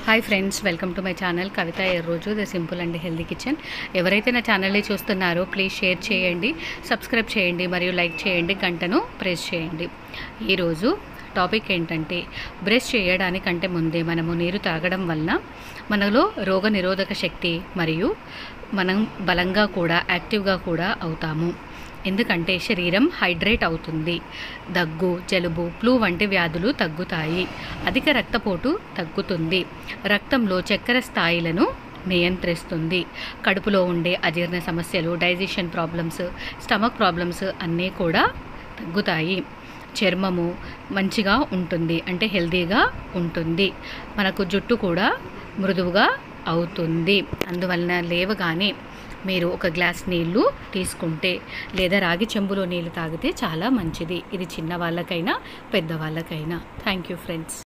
hi friends welcome to my channel Kavitha ఏ రోజు the simple and healthy kitchen ఎవరైతే నా ఛానల్ని చూస్తున్నారో ప్లీజ్ షేర్ చేయండి సబ్స్క్రైబ్ చేయండి మరియు లైక్ చేయండి గంటను ప్రెస్ చేయండి ఈరోజు టాపిక్ ఏంటంటే బ్రష్ చేయడానికంటే ముందే మనము నీరు తాగడం వలన మనలో రోగ నిరోధక శక్తి మరియు మనం బలంగా కూడా యాక్టివ్గా కూడా అవుతాము ఎందుకంటే శరీరం హైడ్రేట్ అవుతుంది దగ్గు జలుబు ఫ్లూ వంటి వ్యాధులు తగ్గుతాయి అధిక రక్తపోటు తగ్గుతుంది రక్తంలో చక్కెర స్థాయిలను నియంత్రిస్తుంది కడుపులో ఉండే అజీర్ణ సమస్యలు డైజెషన్ ప్రాబ్లమ్స్ స్టమక్ ప్రాబ్లమ్స్ అన్నీ కూడా తగ్గుతాయి చర్మము మంచిగా ఉంటుంది అంటే హెల్తీగా ఉంటుంది మనకు జుట్టు కూడా మృదువుగా అవుతుంది అందువలన లేవగానే మీరు ఒక గ్లాస్ నీళ్లు తీసుకుంటే లేదా రాగి చెంబులో నీళ్ళు తాగితే చాలా మంచిది ఇది చిన్న వాళ్ళకైనా పెద్దవాళ్ళకైనా థ్యాంక్ యూ ఫ్రెండ్స్